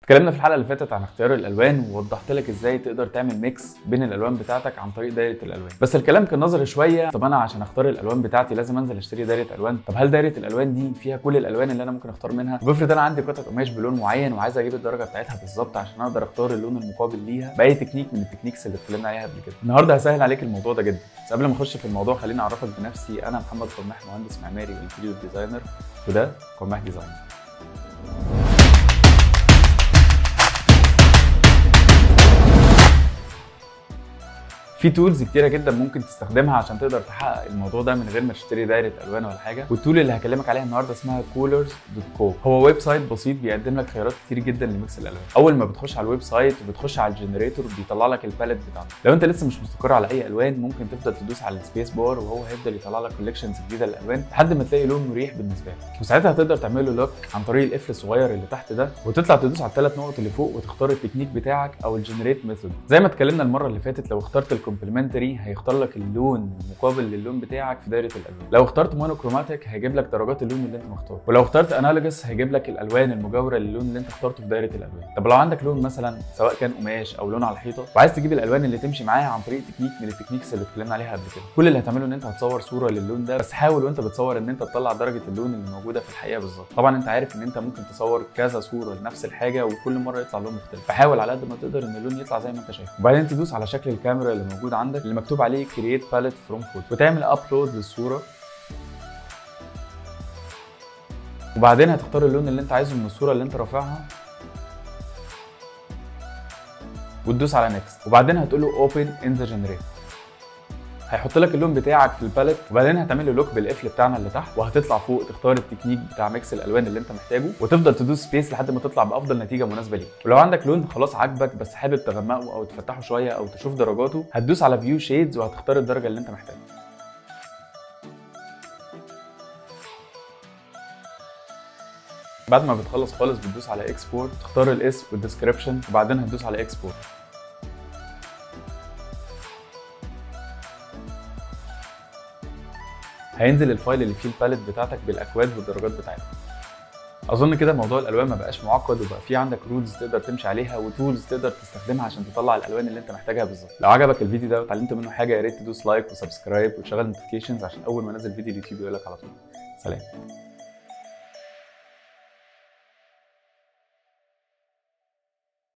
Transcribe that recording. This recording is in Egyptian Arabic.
اتكلمنا في الحلقه اللي فاتت عن اختيار الالوان ووضحت لك ازاي تقدر تعمل ميكس بين الالوان بتاعتك عن طريق دايره الالوان بس الكلام كان نظري شويه طب انا عشان اختار الالوان بتاعتي لازم انزل اشتري دايره الوان طب هل دايره الالوان دي فيها كل الالوان اللي انا ممكن اختار منها طب افرض انا عندي قطعه قماش بلون معين وعايز اجيب الدرجه بتاعتها بالظبط عشان اقدر اختار اللون المقابل ليها باي تكنيك من التكنيكس اللي اتكلمنا عليها قبل كده النهارده هسهل عليك الموضوع ده جدا بس قبل ما اخش في الموضوع خليني اعرفك بنفسي انا محمد قماح مهندس معماري وانتيريور ديزاينر وده قماح ديزاين في تولز كتيره جدا ممكن تستخدمها عشان تقدر تحقق الموضوع ده من غير ما تشتري دايره الوان ولا حاجه والتول اللي هكلمك عليها النهارده اسمها كولرز دوت كو هو ويب سايت بسيط بيقدم لك خيارات كتير جدا لميكس الالوان اول ما بتخش على الويب سايت وبتخش على الجنريتور بيطلع لك الباليت بتاعته لو انت لسه مش مستقر على اي الوان ممكن تفضل تدوس على السبيس بار وهو هيفضل يطلع لك كولكشنز جديده للالوان لحد ما تلاقي لون مريح بالنسبه لك وساعتها هتقدر تعمل له لوك عن طريق القفل الصغير اللي تحت ده وتطلع تدوس على الثلاث نقط اللي فوق وتختار التكنيك بتاعك او الجنريت ميثود زي ما اتكلمنا المره اللي فاتت لو اخترت الكومبلمنتري هيختار لك اللون المقابل للون بتاعك في دايره الالوان لو اخترت مونوكروماتيك هيجيب لك درجات اللون اللي انت مختاره ولو اخترت انالوجس هيجيب لك الالوان المجاوره للون اللي انت اخترته في دايره الالوان طب لو عندك لون مثلا سواء كان قماش او لون على الحيطه وعايز تجيب الالوان اللي تمشي معاها عن طريق تكنيك من التكنيكس اللي اتكلمنا عليها قبل كده كل اللي هتعمله ان انت هتصور صوره للون ده بس حاول وانت بتصور ان انت تطلع درجه اللون اللي موجوده في الحقيقه بالظبط طبعا انت عارف ان انت ممكن تصور كذا صوره لنفس الحاجه وكل مره يطلع لون مختلف فحاول على قد ما تقدر ان اللون يطلع زي ما انت شايف وبعدين تدوس على شكل الكاميرا اللي موجود عندك اللي مكتوب عليه كرييت باليت فروم فوتو وتعمل ابلود للصوره وبعدين هتختار اللون اللي انت عايزه من الصوره اللي انت رافعها وتدوس على نيكست وبعدين هتقول له اوبن ان ذا جنريت هيحط لك اللون بتاعك في الباليت وبعدين هتعمل له لوك بالقفل بتاعنا اللي تحت وهتطلع فوق تختار التكنيك بتاع ميكس الالوان اللي انت محتاجه وتفضل تدوس سبيس لحد ما تطلع بافضل نتيجه مناسبه ليك ولو عندك لون خلاص عاجبك بس حابب تغمقه او تفتحه شويه او تشوف درجاته هتدوس على فيو شيدز وهتختار الدرجه اللي انت محتاجها بعد ما بتخلص خالص بتدوس على اكسبورت تختار الاسم والديسكربشن وبعدين هتدوس على اكسبورت هينزل الفايل اللي فيه الباليت بتاعتك بالاكواد والدرجات بتاعتها اظن كده موضوع الالوان ما بقاش معقد وبقى في عندك رولز تقدر تمشي عليها وتولز تقدر تستخدمها عشان تطلع الالوان اللي انت محتاجها بالظبط لو عجبك الفيديو ده وتعلمت منه حاجه يا ريت تدوس لايك وسبسكرايب وتشغل نوتيفيكيشنز عشان اول ما انزل فيديو اليوتيوب يقول لك على طول سلام